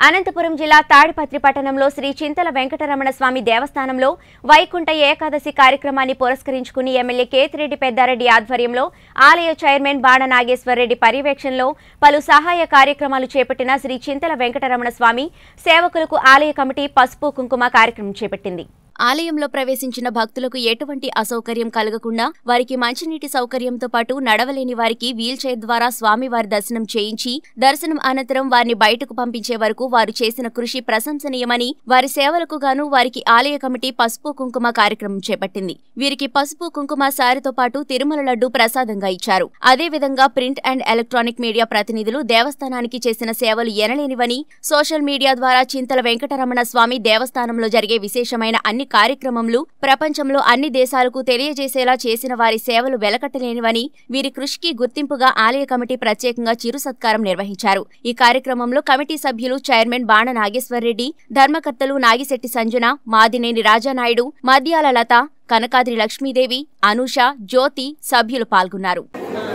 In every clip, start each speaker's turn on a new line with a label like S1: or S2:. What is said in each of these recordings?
S1: అనంతపురం జిల్లా తాడిపత్రి పట్టణంలో శ్రీ చింతల వెంకటరమణ స్వామి దేవస్థానంలో వైకుంఠ ఏకాదశి కార్యక్రమాన్ని పురస్కరించుకుని ఎమ్మెల్యే కేతిరెడ్డి పెద్దారెడ్డి ఆధ్వర్యంలో ఆలయ చైర్మన్ బాణ నాగేశ్వరరెడ్డి పర్యవేక్షణలో పలు సహాయ కార్యక్రమాలు చేపట్టిన శ్రీ చింతల వెంకటరమణ స్వామి సేవకులకు ఆలయ కమిటీ పసుపు కుంకుమ కార్యక్రమం చేపట్టింది ఆలయంలో ప్రవేశించిన భక్తులకు ఎటువంటి అసౌకర్యం కలగకుండా వారికి మంచినీటి సౌకర్యంతో పాటు నడవలేని వారికి వీల్ చైర్ ద్వారా స్వామివారి దర్శనం చేయించి దర్శనం అనంతరం వారిని బయటకు పంపించే వరకు వారు చేసిన కృషి ప్రశంసనీయమని వారి సేవలకు గాను వారికి ఆలయ కమిటీ పసుపు కుంకుమ కార్యక్రమం చేపట్టింది వీరికి పసుపు కుంకుమ సారితో పాటు తిరుమల లడ్డు ప్రసాదంగా ఇచ్చారు అదేవిధంగా ప్రింట్ అండ్ ఎలక్ట్రానిక్ మీడియా ప్రతినిధులు దేవస్థానానికి చేసిన సేవలు ఎనలేనివని సోషల్ మీడియా ద్వారా చింతల వెంకటరమణ స్వామి దేవస్థానంలో జరిగే విశేషమైన అన్ని కార్యక్రమంలు ప్రపంచంలో అన్ని దేశాలకు తెలియజేసేలా చేసిన వారి సేవలు వెలకట్టలేనివని వీరి కృషికి గుర్తింపుగా ఆలయ కమిటీ ప్రత్యేకంగా చిరు సత్కారం నిర్వహించారు ఈ కార్యక్రమంలో కమిటీ సభ్యులు చైర్మన్ బాణ నాగేశ్వరరెడ్డి ధర్మకర్తలు నాగిశెట్టి సంజన మాదినేని రాజానాయుడు మద్యాల లత కనకాద్రి లక్ష్మీదేవి అనూష జ్యోతి సభ్యులు పాల్గొన్నారు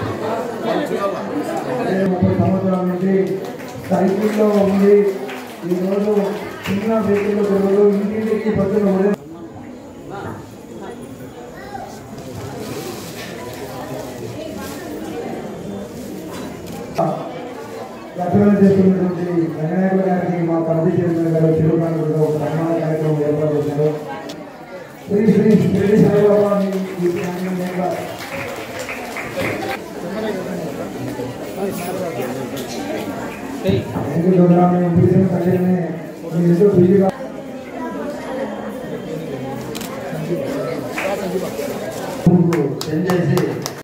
S2: ముప్పై సంవత్సరాల నుండి సైకిల్లో ఉంది ఈరోజు చిన్న వెహికల్ పిల్లలు ఇంటింటికి పద్దులు ఉదయం ప్రచురణ చేస్తున్నటువంటి రంగనాయకుల గారికి మా కమిటీ చైర్మన్ గారు చిరునాలు కూడా ఒక సన్మాన కార్యక్రమం ఏర్పాటు చేశారు శ్రీ శ్రీ శ్రీ సాయిబాబా మీ ఈ ప్రాంగణంగా ఎందుకు చూడాలి మేము పిలిచిన కంటేనే మీరు ఎంతో బిజీగా సెండ్ చేసి